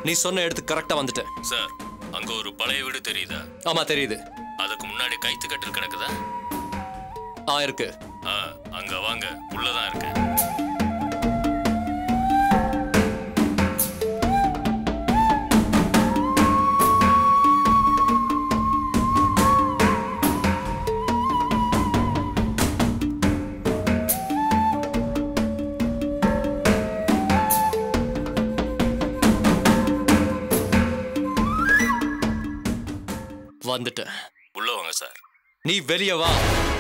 நீ சொன்ன இடத்துக்கு கரெக்டா வந்துட்டேன் சார் அங்க ஒரு பழைய வீடு தெரியுதா ஆமா தெரியுது அதுக்கு முன்னாடி கைத்து கட்டில் கிடக்குதா ஆ இருக்கு ஆ அங்க வாங்க உள்ளதான் இருக்கு வந்துட்டேன் உள்ள வாங்க சார் நீ வெளியே வா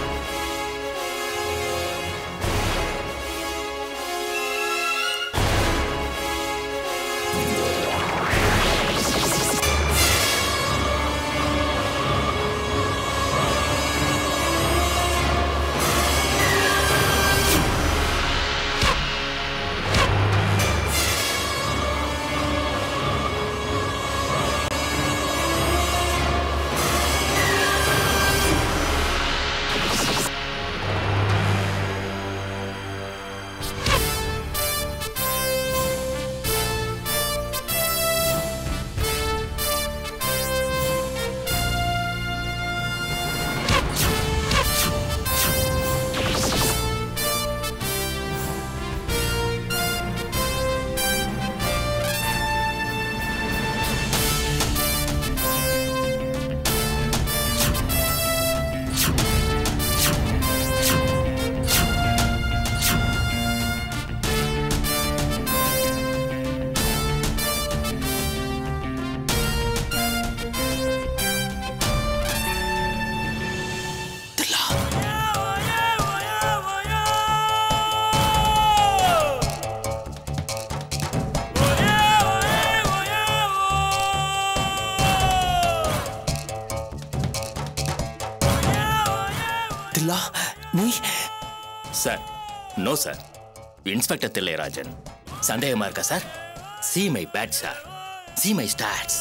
தில்லா நீ sir no sir inspector Thillairajan சந்தேகமா இருக்கா sir see my bad sir see my stats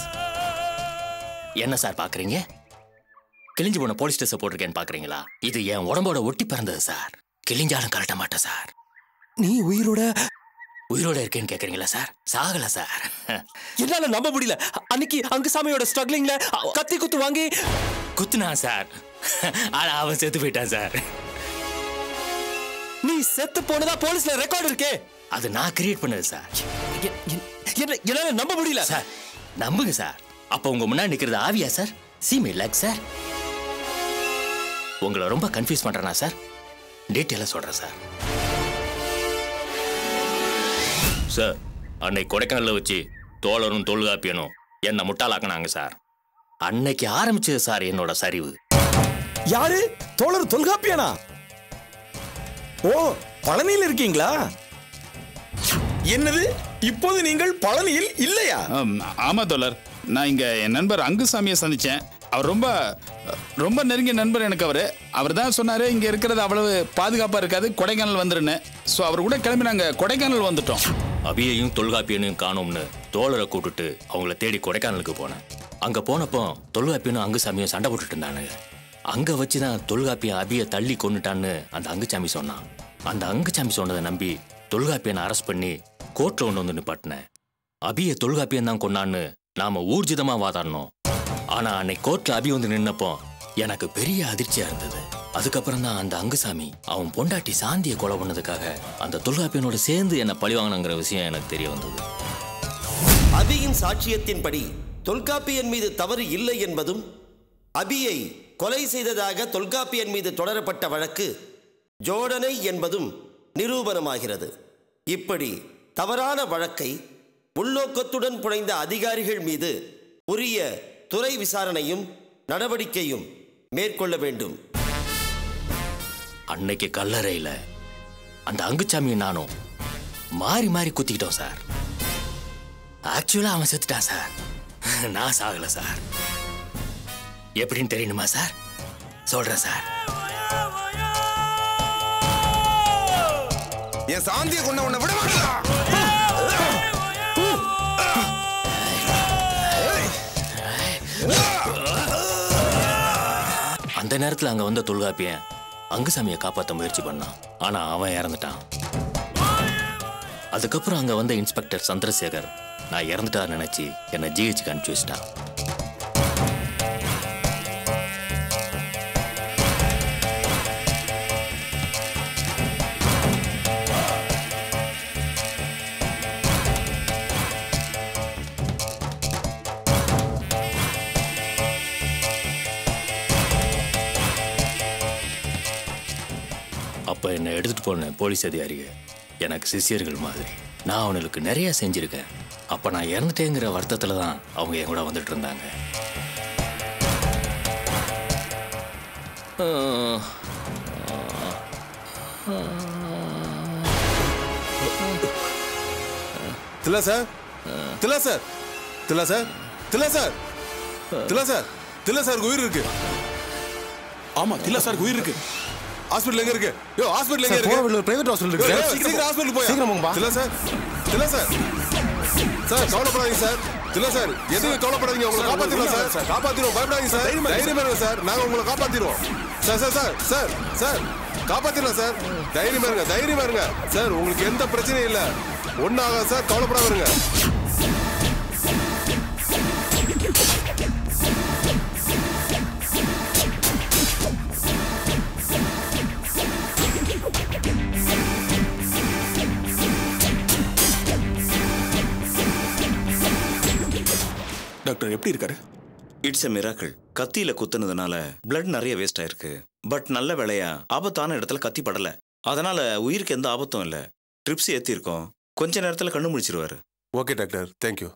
என்ன சார் பாக்குறீங்க கிழிஞ்சு போன போலீஸ் ஸ்டேஷன் போட்டிருக்கேன்னு பாக்குறீங்களா இது என் உடம்போட ஒட்டி பிறந்தது சார் கிழிஞ்சாலும் கலட்ட மாட்டேன் சார் நீ உயிரோட உயிரோட இருக்கேன்னு கேக்குறீங்களா சார் சாகல சார் என்னால நம்ப முடியல அன்னைக்கு அங்குசாமியோட ஸ்ட்ரகிளிங்ல கத்தி குத்து வாங்கி குத்துனா சார் ஆனா அவன் செத்து போயிட்டான் சார் நீ செத்து போனதா போலீஸ்ல ரெக்கார்ட் இருக்கே அது நான் கிரியேட் பண்ணது சார் எ- எ- என்ன என்னால நம்ப முடியல சார் நம்புங்க சார் அப்ப உங்க முன்னாடி நிக்கிறது ஆவியா சார் சீமை லேக் சார் உங்களை ரொம்ப கன்ஃபியூஸ் பண்றேனா சார் டீட்டெயிலாக சொல்றேன் சார் சார் அன்னைக்கு கொடைக்கானல்ல வச்சு தோழரும் தொல்காப்பியனும் என்னை முட்டாளாக்குனாங்க சார் அன்னைக்கு ஆரம்பிச்சது சார் என்னோட சரிவு யாரு தோழர் தொல்காப்பியனா ஓ பழனியில் இருக்கீங்களா என்னது இப்போது நீங்கள் பழனியில் இல்லையா ஆம், ஆமா தோழர் நான் இங்க என் நண்பர் அங்குசாமியை சந்திச்சேன் அவர் ரொம்ப ரொம்ப நெருங்கிய நண்பர் எனக்கு அவரு அவர் தான் சொன்னாரு இங்க இருக்கிறது அவ்வளவு பாதுகாப்பா இருக்காது கொடைக்கானல் வந்துருன்னு ஸோ அவர் கூட கிளம்பி நாங்க கொடைக்கானல் வந்துட்டோம் அபியையும் தொல்காப்பியனையும் காணோம்னு தோழரை கூப்பிட்டுட்டு அவங்கள தேடி கொடைக்கானலுக்கு போனேன் அங்க போனப்போ தொல்காப்பியனும் அங்குசாமியும் சண்டை போட்டுட்டு இருந்தானுங்க அங்க வச்சுதான் தொல்காப்பியன் அபியை தள்ளி கொன்னுட்டான்னு அந்த அங்குசாமி சொன்னான் அந்த அங்குசாமி சொன்னதை நம்பி தொல்காப்பியனை அரெஸ்ட் பண்ணி கோர்ட்ல கொண்டு வந்து நிப்பாட்டினேன் அபியை தொல்காப்பியன் தான் கொன்னான்னு நாம ஊர்ஜிதமா வாதாடணும் ஆனா அன்னைக்கு கோர்ட்ல அபி வந்து நின்னப்போ எனக்கு பெரிய அதிர்ச்சியா இருந்தது அதுக்கப்புறம் தான் அந்த அங்குசாமி அவன் பொண்டாட்டி சாந்தியை கொலை பண்ணதுக்காக அந்த தொல்காப்பியனோட சேர்ந்து என்ன பழிவாங்கினங்கிற விஷயம் எனக்கு தெரிய வந்தது அபியின் சாட்சியத்தின்படி தொல்காப்பியன் மீது தவறு இல்லை என்பதும் அபியை கொலை செய்ததாக தொல்காப்பியன் மீது தொடரப்பட்ட வழக்கு ஜோடனை என்பதும் நிரூபணமாகிறது இப்படி தவறான வழக்கை உள்நோக்கத்துடன் புனைந்த அதிகாரிகள் மீது உரிய துறை விசாரணையும் நடவடிக்கையும் மேற்கொள்ள வேண்டும் அன்னைக்கு கல்லறையில அந்த அங்குச்சாமியும் நானும் மாறி மாறி குத்திக்கிட்டோம் சார் ஆக்சுவலா அவன் செத்துட்டான் சார் நான் சாகல சார் எப்படின்னு தெரியணுமா சார் சொல்றேன் சார் என் சாந்தியை கொண்ட உன்னை விட மாட்டேன் அந்த நேரத்துல அங்க வந்த தொல்காப்பியன் அங்குசாமியை காப்பாத்த முயற்சி பண்ணான் ஆனா அவன் இறந்துட்டான் அதுக்கப்புறம் அங்க வந்த இன்ஸ்பெக்டர் சந்திரசேகர் நான் இறந்துட்டா நினைச்சு என்னை ஜிஹெச்சுக்கு அனுப்பிச்சு வச்சிட்டான் அப்போ என்னை எடுத்துட்டு போன போலீஸ் அதிகாரிங்க எனக்கு சிஷியர்கள் மாதிரி நான் அவனுக்கு நிறைய செஞ்சிருக்கேன் அப்போ நான் இறந்துட்டேங்கிற வருத்தத்தில் தான் அவங்க என் கூட வந்துட்டு இருந்தாங்க ஆஹ், தில்லா sir Thilla sir Thilla sir Thilla sir Thilla sir Thilla sir உயிர் இருக்கு ஆமா தில்லா சார் உயிர் இருக்கு ஹாஸ்பிடல் எங்க இருக்கு யோ ஹாஸ்பிடல் எங்க சார், இருக்கு போற வழியில ஒரு private hospital இருக்கு யோ, சார். யோ, சீக்கிரம் சீக்கிரம் போ. ஹாஸ்பிடல் போய் சீக்கிரம் போங்கப்பா. Thilla sir Thilla sir sir கவலைப்படாதீங்க சார் தில்லா சார் எதுவும் கவலைப்படாதீங்க உங்களை காப்பாத்திடுவோம் சார் சார் காப்பாத்திடுவோம் பயப்படாதீங்க சார் தைரியம் இருங்க சார் நாங்க உங்களை காப்பாத்திடுவோம் sir sir sir sir sir காப்பாத்திடலாம் சார் தைரியமா இருங்க தைரியமா இருங்க சார் உங்களுக்கு எந்த பிரச்சனையும் இல்ல ஒன்னாக சார் கவலைப்படாம இருங்க டாக்டர் எப்படி இருக்காரு இட்ஸ் எ மிராக்கிள் கத்தியில குத்துனதுனால பிளட் நிறைய வேஸ்ட் ஆயிருக்கு பட் நல்ல வேலையா ஆபத்தான இடத்துல கத்தி படல அதனால உயிருக்கு எந்த ஆபத்தும் இல்ல ட்ரிப்ஸ் ஏத்திருக்கோம் கொஞ்ச நேரத்துல கண்ணு முடிச்சிருவாரு ஓகே டாக்டர் தேங்க்யூ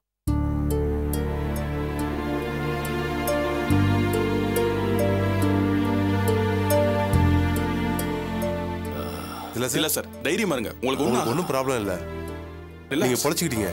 இல்ல இல்ல சார் சார் தைரியமா இருங்க உங்களுக்கு உங்களுக்கு ஒன்றும் ஒன்றும் ப்ராப்ளம் இல்ல Relax. நீங்க பொழைச்சிக்கிட்டீங்க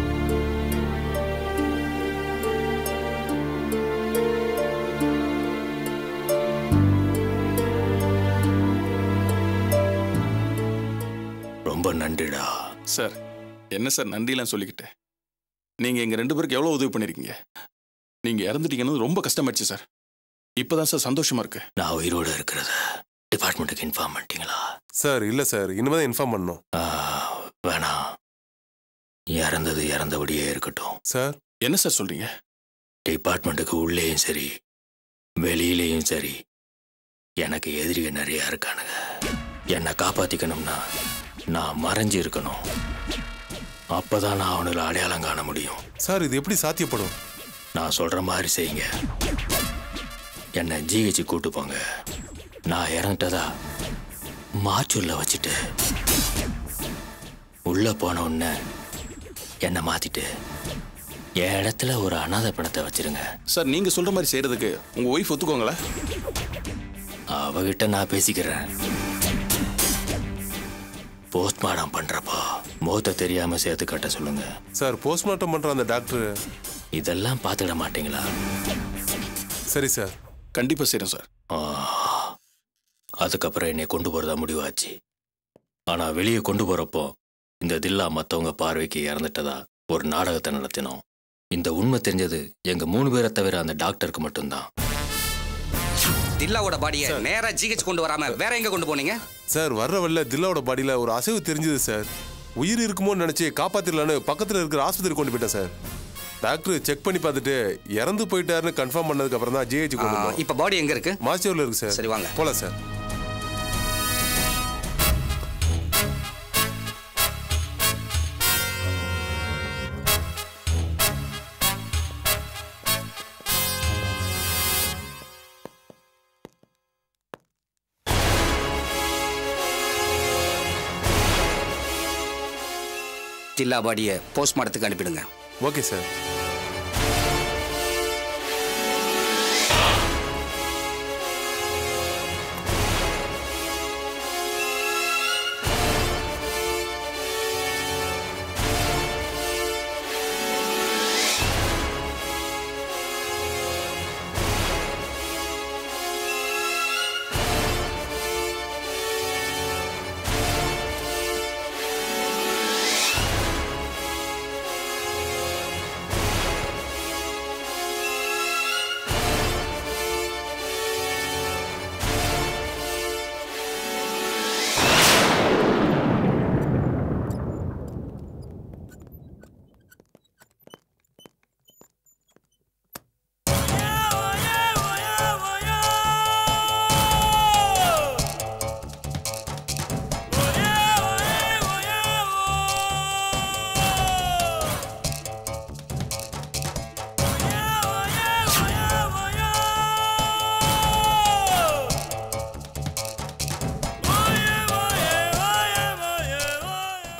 ரொம்ப நன்றிடா சார் என்ன சார் நன்றிலாம் சொல்லிக்கிட்டு நீங்க எங்க ரெண்டு பேருக்கு எவ்வளவு உதவி பண்ணிருக்கீங்க நீங்க இறந்துட்டீங்கன்னு ரொம்ப கஷ்டமாயிடுச்சு சார் இப்பதான் சார் சந்தோஷமா இருக்கு நான் உயிரோடு இருக்கிறத டிபார்ட்மெண்ட்டுக்கு இன்ஃபார்ம் பண்ணிட்டீங்களா சார் இல்ல சார் இனிமே தான் இன்ஃபார்ம் பண்ணணும் ஆ, வேணாம் இறந்தது இறந்தபடியே இருக்கட்டும் சார் என்ன சார் சொல்றீங்க டிபார்ட்மெண்ட்டுக்கு உள்ளேயும் சரி வெளியிலேயும் சரி எனக்கு எதிரிக நிறைய இருக்கானுங்க என்னை காப்பாத்திக்கணும்னா நான் மறைஞ்சு இருக்கணும் அப்பதான் நான் அவனுல அடையாளம் காண முடியும் சார் இது எப்படி சாத்தியப்படும் நான் சொல்ற மாதிரி செய்யுங்க என்னை ஜிஹெச்சு கூட்டு போங்க நான் இறந்துட்டதா மாச்சூர்ல வச்சுட்டு உள்ள போன உடனே என்னை மாத்திட்டு என் இடத்துல ஒரு அனாதை பணத்தை வச்சிருங்க சார் நீங்க சொல்ற மாதிரி செய்யறதுக்கு உங்க ஒய்ஃப் ஒத்துக்கோங்களா அவகிட்ட நான் பேசிக்கிறேன் போஸ்ட்மார்டம் பண்றப்போ முகத்தை தெரியாம சேர்த்து கட்ட சொல்லுங்க சார் போஸ்ட்மார்ட்டம் பண்ற அந்த டாக்டர் இதெல்லாம் பார்த்துட மாட்டீங்களா சரி சார் கண்டிப்பா செய்றேன் சார் ஆ, அதுக்கப்புறம் என்னை கொண்டு போறதா முடிவாச்சு ஆனா வெளியே கொண்டு போறப்போ இந்த தில்லா மத்தவங்க பார்வைக்கு இறந்துட்டதா ஒரு நாடகத்தை நடத்தினோம் இந்த உண்மை தெரிஞ்சது எங்க மூணு பேரை தவிர அந்த டாக்டருக்கு மட்டும்தான் தில்லாவோட பாடியை நேரா ஜிஹெச் கொண்டு வராம வேற எங்க கொண்டு போனீங்க சார் வர்ற வழில தில்லாவோட பாடியில ஒரு அசைவு தெரிஞ்சது சார் உயிர் இருக்குமோன்னு நினைச்சு காப்பாத்திடலான்னு பக்கத்துல இருக்கிற ஆஸ்பத்திரி கொண்டு போயிட்டேன் சார் டாக்டர் செக் பண்ணி பார்த்துட்டு இறந்து போயிட்டாருன்னு கன்ஃபார்ம் பண்ணதுக்கு அப்புறம் தான் ஜிஹெச் கொண்டு வந்தோம் இப்ப பாடி எங்க இருக்கு மாஸ்டர்ல இருக்கு சார் சரி, வாங்க. போலாம் சார் தில்லா பாடியை போஸ்ட்மார்ட்டத்துக்கு அனுப்பிடுங்க ஓகே சார்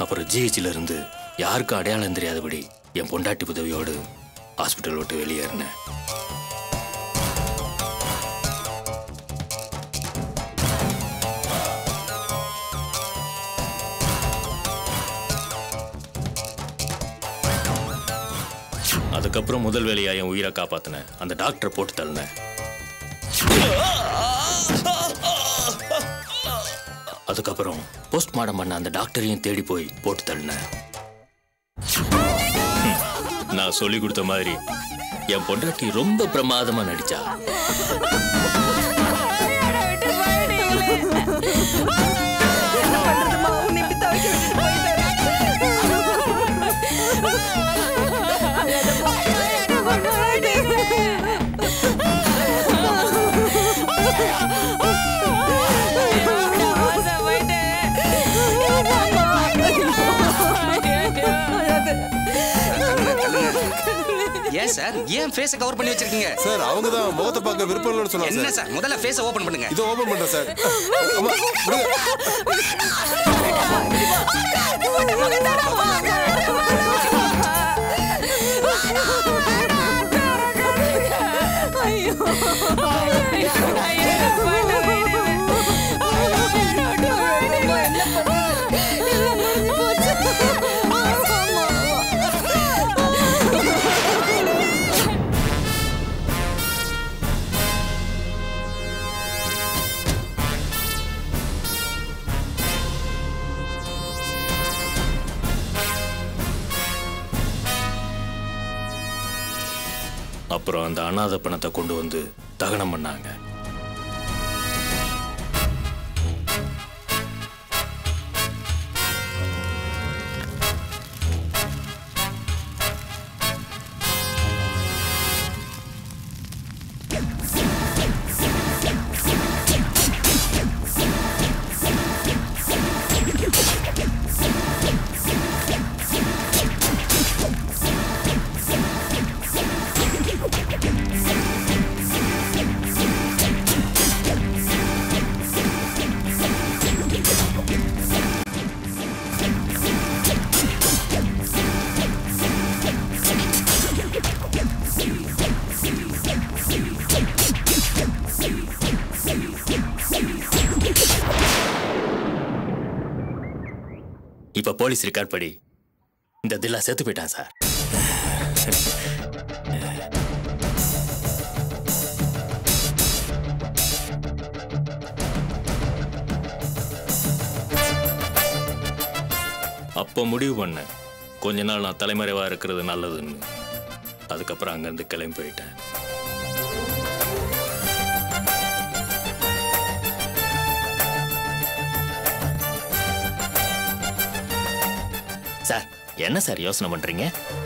அப்புறம் ஜிஹெச்ல இருந்து யாருக்கும் அடையாளம் தெரியாதபடி என் பொண்டாட்டி உதவியோடு ஹாஸ்பிட்டல் விட்டு வெளியேறினேன் அதுக்கப்புறம் முதல் வேலையா என் உயிரை காப்பாத்தினேன் அந்த டாக்டரை போட்டு தள்ளினேன் அதுக்கப்புறம் போஸ்ட்மார்ட்டம் பண்ண அந்த டாக்டரையும் தேடி போய் போட்டு தள்ளினேன் நான் சொல்லி கொடுத்த மாதிரி என் பொண்டாட்டி ரொம்ப பிரமாதமா நடிச்சா ஏன் சார் ஏன் ஃபேஸை கவர் பண்ணி வச்சிருக்கீங்க சார் அவங்க தான் முகத்தை பார்க்க விருப்பம் இல்லைன்னு சொன்னாங்க என்ன சார் சார் முதல்ல ஃபேஸை ஓபன் பண்ணுங்க இதோ ஓபன் பண்றேன் சார் அம்மா, விடுங்க. அப்புறம் அந்த அனாதை பணத்தை கொண்டு வந்து தகனம் பண்ணாங்க இப்ப போலீஸ் ரெக்கார்ட் படி இந்த தில்லா செத்து போயிட்டான் சார் அப்போ முடிவு பண்ணேன் கொஞ்ச நாள் நான் தலைமறைவா இருக்கிறது நல்லதுன்னு அதுக்கப்புறம் அங்கிருந்து கிளம்பி போயிட்டேன் சார் என்ன சார் யோசனை பண்றீங்க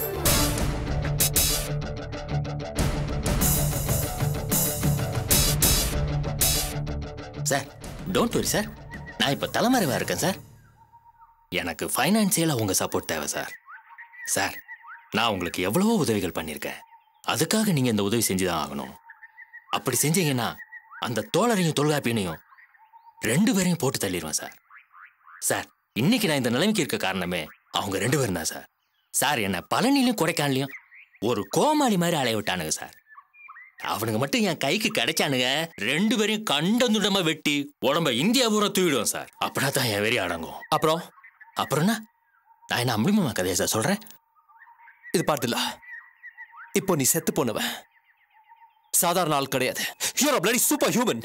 சார் டோன்ட் வரி சார் நான் இப்போ தலைமறைவா இருக்கேன் சார் எனக்கு ஃபைனான்சியலாக உங்க சப்போர்ட் தேவை சார் சார் நான் உங்களுக்கு எவ்வளவோ உதவிகள் பண்ணியிருக்கேன் அதுக்காக நீங்க இந்த உதவி செஞ்சுதான் ஆகணும் அப்படி செஞ்சீங்கன்னா அந்த தோழரையும் தொல்காப்பியனையும் ரெண்டு பேரையும் போட்டு தள்ளிடுவேன் சார் சார் இன்னைக்கு நான் இந்த நிலைமைக்கு இருக்க காரணமே அவங்க ரெண்டு பேரும் தான் சார் சார் என்ன பழனிலையும் கொடைக்கானலையும் ஒரு கோமாளி மாதிரி அலைய விட்டானுங்க சார் அவனுங்க மட்டும் என் கைக்கு கிடைச்சானுங்க ரெண்டு பேரையும் கண்டந்துடமா வெட்டி உடம்ப இந்தியா பூரா தூவிடுவோம் சார் அப்படின்னா தான் என் வெறி அடங்கும் அப்புறம் அப்புறம்னா நான் என்ன அம்பளிமா கதையை சார் சொல்றேன் இது பார்த்துல இப்போ நீ செத்து போனவன் சாதாரண ஆள் கிடையாது யூர் பிளடி சூப்பர் ஹியூமன்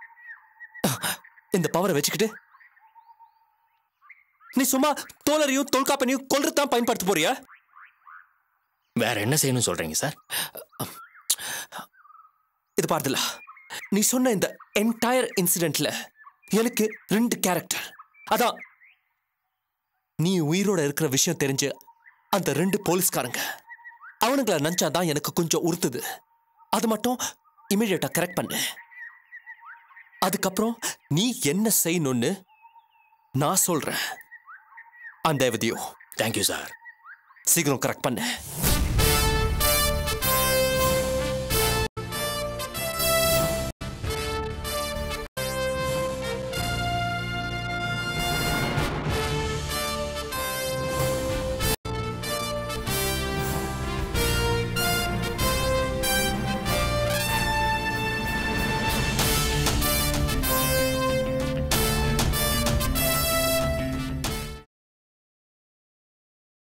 இந்த பவரை வச்சுக்கிட்டு நீ சும்மா தோழரையும் தொல்காப்பனையும் கொல்றதான் பயன்படுத்த போறியா வேற என்ன செய்யணும்னு சொல்றீங்க சார் இது பார்த்துல நீ சொன்ன இந்த என்டையர் இன்சிடென்ட்ல எனக்கு ரெண்டு கேரக்டர் அதான் நீ உயிரோட இருக்கிற விஷயம் தெரிஞ்சு அந்த ரெண்டு போலீஸ்காரங்க அவனுங்களை நினச்சாதான் எனக்கு கொஞ்சம் உறுத்துது அது மட்டும் இமீடியட்டா கரெக்ட் பண்ணு அதுக்கப்புறம் நீ என்ன செய்யணும்னு நான் சொல்றேன் அந்த விதியும் தேங்க்யூ சார் சீக்கிரம் கரெக்ட் பண்ணு